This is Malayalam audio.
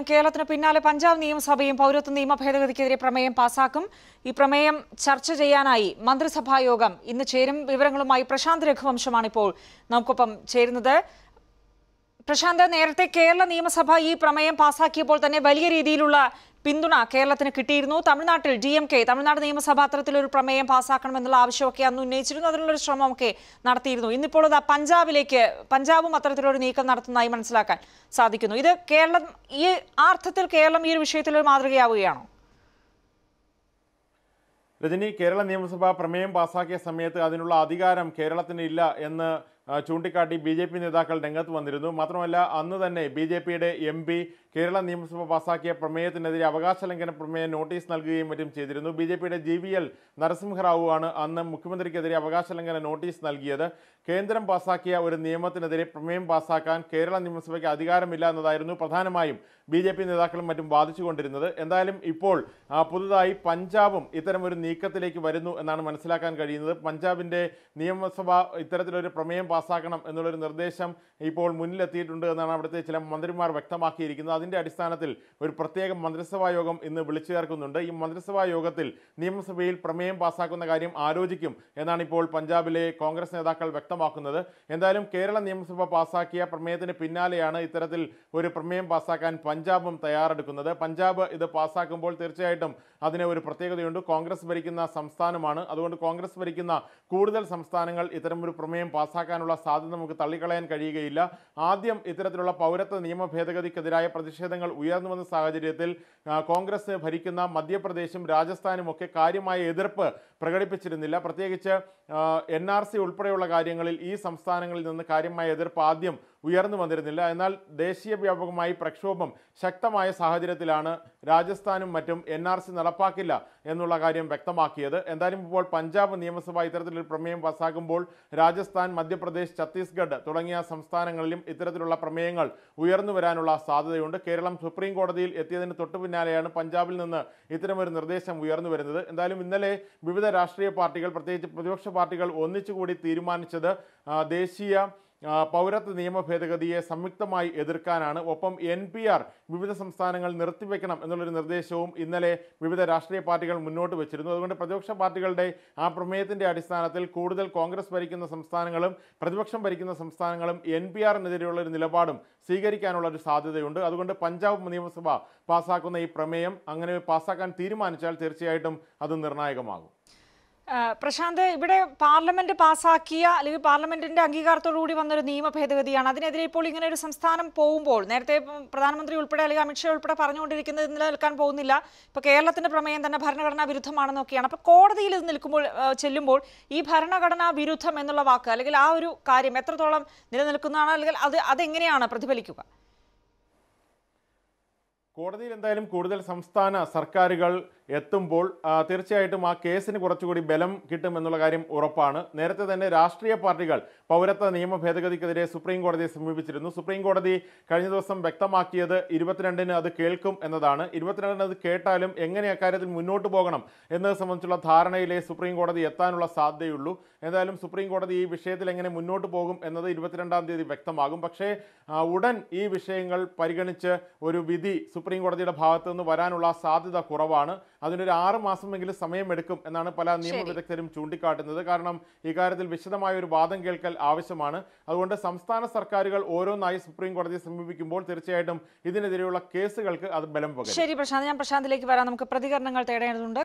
കേരളത്തിന് പിന്നാലെ പഞ്ചാബ് നിയമസഭയും പൗരത്വ നിയമ ഭേദഗതിക്കെതിരെ പ്രമേയം പാസാക്കും ഈ പ്രമേയം ചർച്ച ചെയ്യാനായി മന്ത്രിസഭാ യോഗം ഇന്ന് ചേരും വിവരങ്ങളുമായി പ്രശാന്ത് രഘുവംശമാണ് ഇപ്പോൾ നമുക്കൊപ്പം ചേരുന്നത് പ്രശാന്ത് നേരത്തെ കേരള നിയമസഭ ഈ പ്രമേയം പാസാക്കിയപ്പോൾ തന്നെ വലിയ രീതിയിലുള്ള പിന്തുണ കേരളത്തിന് കിട്ടിയിരുന്നു തമിഴ്നാട്ടിൽ ഡി എം കെ തമിഴ്നാട് നിയമസഭ അത്തരത്തിലൊരു പ്രമേയം പാസ്സാക്കണമെന്നുള്ള ആവശ്യമൊക്കെ അന്ന് ഉന്നയിച്ചിരുന്നു അതിനുള്ളൊരു ശ്രമമൊക്കെ നടത്തിയിരുന്നു ഇന്നിപ്പോൾ അത് പഞ്ചാബിലേക്ക് പഞ്ചാബും അത്തരത്തിലൊരു നീക്കം നടത്തുന്നതായി മനസ്സിലാക്കാൻ സാധിക്കുന്നു ഇത് കേരളം ഈ ആ അർത്ഥത്തിൽ കേരളം ഈ ഒരു വിഷയത്തിൽ ഒരു മാതൃകയാവുകയാണോ രജനി കേരള നിയമസഭ പ്രമേയം പാസാക്കിയ സമയത്ത് അതിനുള്ള അധികാരം കേരളത്തിന് ഇല്ല എന്ന് ആ, ചൂണ്ടിക്കാട്ടി ബി ജെ പി നേതാക്കൾ രംഗത്ത് വന്നിരുന്നു മാത്രമല്ല അന്ന് തന്നെ ബി ജെ പിയുടെ എം പി കേരള നിയമസഭ പാസാക്കിയ പ്രമേയത്തിനെതിരെ അവകാശ ലംഘന പ്രമേയം നോട്ടീസ് നൽകുകയും മറ്റും ചെയ്തിരുന്നു ബി ജെ പിയുടെ ജി വി എൽ നരസിംഹറാവു ആണ് അന്ന് മുഖ്യമന്ത്രിക്കെതിരെ അവകാശ ലംഘന നോട്ടീസ് നൽകിയത് കേന്ദ്രം പാസാക്കിയ ഒരു നിയമത്തിനെതിരെ പ്രമേയം പാസാക്കാൻ കേരള നിയമസഭയ്ക്ക് അധികാരമില്ല എന്നതായിരുന്നു പ്രധാനമായും ബി ജെ പി നേതാക്കളും മറ്റും വാദിച്ചുകൊണ്ടിരുന്നത് എന്തായാലും ഇപ്പോൾ ആ, പുതുതായി പഞ്ചാബും ഇത്തരം ഒരു നീക്കത്തിലേക്ക് വരുന്നു എന്നാണ് മനസ്സിലാക്കാൻ കഴിയുന്നത് പഞ്ചാബിന്റെ നിയമസഭ ഇത്തരത്തിലൊരു പ്രമേയം പാസ്സാക്കണം എന്നുള്ളൊരു നിർദ്ദേശം ഇപ്പോൾ മുന്നിലെത്തിയിട്ടുണ്ട് എന്നാണ് അവിടുത്തെ ചില മന്ത്രിമാർ വ്യക്തമാക്കിയിരിക്കുന്നത് അതിന്റെ അടിസ്ഥാനത്തിൽ ഒരു പ്രത്യേക മന്ത്രിസഭാ യോഗം ഇന്ന് വിളിച്ചു ചേർക്കുന്നുണ്ട് ഈ മന്ത്രിസഭാ യോഗത്തിൽ നിയമസഭയിൽ പ്രമേയം പാസ്സാക്കുന്ന കാര്യം ആലോചിക്കും എന്നാണ് ഇപ്പോൾ പഞ്ചാബിലെ കോൺഗ്രസ് നേതാക്കൾ വ്യക്തമാക്കുന്നത് എന്തായാലും കേരള നിയമസഭ പാസ്സാക്കിയ പ്രമേയത്തിന് പിന്നാലെയാണ് ഇത്തരത്തിൽ ഒരു പ്രമേയം പാസ്സാക്കാൻ പഞ്ചാബും തയ്യാറെടുക്കുന്നത് പഞ്ചാബ് ഇത് പാസ്സാക്കുമ്പോൾ തീർച്ചയായിട്ടും അതിന് ഒരു പ്രത്യേകതയുണ്ട് കോൺഗ്രസ് ഭരിക്കുന്ന സംസ്ഥാനമാണ് അതുകൊണ്ട് കോൺഗ്രസ് ഭരിക്കുന്ന കൂടുതൽ സംസ്ഥാനങ്ങൾ ഇത്തരം ഒരു പ്രമേയം പാസ്സാക്കാനുള്ള സാധ്യത നമുക്ക് തള്ളിക്കളയാൻ കഴിയുകയില്ല ആദ്യം ഇത്തരത്തിലുള്ള പൗരത്വ നിയമ ഭേദഗതിക്കെതിരായ പ്രതിഷേധങ്ങൾ ഉയർന്നു വന്ന സാഹചര്യത്തിൽ ആ, കോൺഗ്രസ് ഭരിക്കുന്ന മധ്യപ്രദേശും രാജസ്ഥാനും ഒക്കെ കാര്യമായ എതിർപ്പ് പ്രകടിപ്പിച്ചിരുന്നില്ല പ്രത്യേകിച്ച് എൻ ആർ സി ഉൾപ്പെടെയുള്ള കാര്യങ്ങളിൽ ഈ സംസ്ഥാനങ്ങളിൽ നിന്ന് കാര്യമായ എതിർപ്പ് ആദ്യം ഉയർന്നു വന്നിരുന്നില്ല എന്നാൽ ദേശീയ വ്യാപകമായി പ്രക്ഷോഭം ശക്തമായ സാഹചര്യത്തിലാണ് രാജസ്ഥാനും മറ്റും എൻ ആർ സി നടപ്പാക്കില്ല എന്നുള്ള കാര്യം വ്യക്തമാക്കിയത് എന്തായാലും ഇപ്പോൾ പഞ്ചാബ് നിയമസഭ ഇത്തരത്തിലൊരു പ്രമേയം പാസ്സാക്കുമ്പോൾ രാജസ്ഥാൻ മധ്യപ്രദേശ് ഛത്തീസ്ഗഡ് തുടങ്ങിയ സംസ്ഥാനങ്ങളിലും ഇത്തരത്തിലുള്ള പ്രമേയങ്ങൾ ഉയർന്നു വരാനുള്ള സാധ്യതയുണ്ട് കേരളം സുപ്രീം കോടതിയിൽ എത്തിയതിന് തൊട്ടു പിന്നാലെയാണ് പഞ്ചാബിൽ നിന്ന് ഇത്തരമൊരു നിർദ്ദേശം ഉയർന്നു വരുന്നത് എന്തായാലും ഇന്നലെ വിവിധ രാഷ്ട്രീയ പാർട്ടികൾ പ്രത്യേകിച്ച് പ്രതിപക്ഷ പാർട്ടികൾ ഒന്നിച്ചുകൂടി തീരുമാനിച്ചത് ആ, ദേശീയ ആ, പൗരത്വ നിയമ ഭേദഗതിയെ സംയുക്തമായി എതിർക്കാനാണ് ഒപ്പം എൻ പി ആർ വിവിധ സംസ്ഥാനങ്ങൾ നിർത്തിവെക്കണം എന്നുള്ളൊരു നിർദ്ദേശവും ഇന്നലെ വിവിധ രാഷ്ട്രീയ പാർട്ടികൾ മുന്നോട്ട് വെച്ചിരുന്നു അതുകൊണ്ട് പ്രതിപക്ഷ പാർട്ടികളുടെ ആ പ്രമേയത്തിന്റെ അടിസ്ഥാനത്തിൽ കൂടുതൽ കോൺഗ്രസ് ഭരിക്കുന്ന സംസ്ഥാനങ്ങളും പ്രതിപക്ഷം ഭരിക്കുന്ന സംസ്ഥാനങ്ങളും എൻ പി ആറിനെതിരെയുള്ള ഒരു നിലപാടും സ്വീകരിക്കാനുള്ള ഒരു സാധ്യതയുണ്ട് അതുകൊണ്ട് പഞ്ചാബ് നിയമസഭ പാസ്സാക്കുന്ന ഈ പ്രമേയം അങ്ങനെ പാസ്സാക്കാൻ തീരുമാനിച്ചാൽ തീർച്ചയായിട്ടും അത് നിർണായകമാകും ആ, പ്രശാന്ത് ഇവിടെ പാർലമെന്റ് പാസാക്കിയ അല്ലെങ്കിൽ പാർലമെന്റിന്റെ അംഗീകാരത്തോടുകൂടി വന്നൊരു നിയമ ഭേദഗതിയാണ് അതിനെതിരെ ഇപ്പോൾ ഇങ്ങനെ ഒരു സംസ്ഥാനം പോകുമ്പോൾ നേരത്തെ ഇപ്പം പ്രധാനമന്ത്രി ഉൾപ്പെടെ അല്ലെങ്കിൽ അമിത്ഷാ ഉൾപ്പെടെ പറഞ്ഞുകൊണ്ടിരിക്കുന്നത് ഇത് നിലനിൽക്കാൻ പോകുന്നില്ല ഇപ്പൊ കേരളത്തിന്റെ പ്രമേയം തന്നെ ഭരണഘടനാ വിരുദ്ധമാണെന്നൊക്കെയാണ് അപ്പൊ കോടതിയിൽ ഇത് നിൽക്കുമ്പോൾ ആ, ചെല്ലുമ്പോൾ ഈ ഭരണഘടനാ വിരുദ്ധം എന്നുള്ള വാക്ക് അല്ലെങ്കിൽ ആ ഒരു കാര്യം എത്രത്തോളം നിലനിൽക്കുന്നതാണ് അല്ലെങ്കിൽ അത് അതെങ്ങനെയാണ് പ്രതിഫലിക്കുക കോടതിയിൽ എന്തായാലും കൂടുതൽ സംസ്ഥാന സർക്കാരുകൾ എത്തുമ്പോൾ ആ, തീർച്ചയായിട്ടും ആ കേസിന് കുറച്ചുകൂടി ബലം കിട്ടുമെന്നുള്ള കാര്യം ഉറപ്പാണ് നേരത്തെ തന്നെ രാഷ്ട്രീയ പാർട്ടികൾ പൗരത്വ നിയമ ഭേദഗതിക്കെതിരെ സുപ്രീം കോടതിയെ സമീപിച്ചിരുന്നു സുപ്രീം കോടതി കഴിഞ്ഞ ദിവസം വ്യക്തമാക്കിയത് ഇരുപത്തിരണ്ടിന് അത് കേൾക്കും എന്നതാണ് ഇരുപത്തിരണ്ടിന് അത് കേട്ടാലും എങ്ങനെ അക്കാര്യത്തിൽ മുന്നോട്ട് പോകണം എന്നത് സംബന്ധിച്ചുള്ള ധാരണയിലെ സുപ്രീം കോടതി എത്താനുള്ള സാധ്യതയുള്ളൂ എന്തായാലും സുപ്രീം കോടതി ഈ വിഷയത്തിൽ എങ്ങനെ മുന്നോട്ട് പോകും എന്നത് ഇരുപത്തിരണ്ടാം തീയതി വ്യക്തമാകും പക്ഷേ ആ, ഉടൻ ഈ വിഷയങ്ങൾ പരിഗണിച്ച് ഒരു വിധി സുപ്രീം കോടതിയുടെ ഭാഗത്തു നിന്ന് വരാനുള്ള സാധ്യത കുറവാണ് അതിനൊരു ആറ് മാസമെങ്കിലും സമയമെടുക്കും എന്നാണ് പല നിയമ ശരി. വിദഗ്ധരും ചൂണ്ടിക്കാട്ടുന്നത് കാരണം ഇക്കാര്യത്തിൽ വിശദമായ ഒരു വാദം കേൾക്കൽ ആവശ്യമാണ് അതുകൊണ്ട് സംസ്ഥാന സർക്കാരുകൾ ഓരോന്നായി സുപ്രീം കോടതിയെ സമീപിക്കുമ്പോൾ തീർച്ചയായിട്ടും ഇതിനെതിരെയുള്ള കേസുകൾക്ക് അത് ബലം പകരും ശരി പ്രശാന്ത് ഞാൻ പ്രശാന്തിലേക്ക് വരാം നമുക്ക് പ്രതികരണങ്ങൾ തേടേണ്ടതുണ്ട്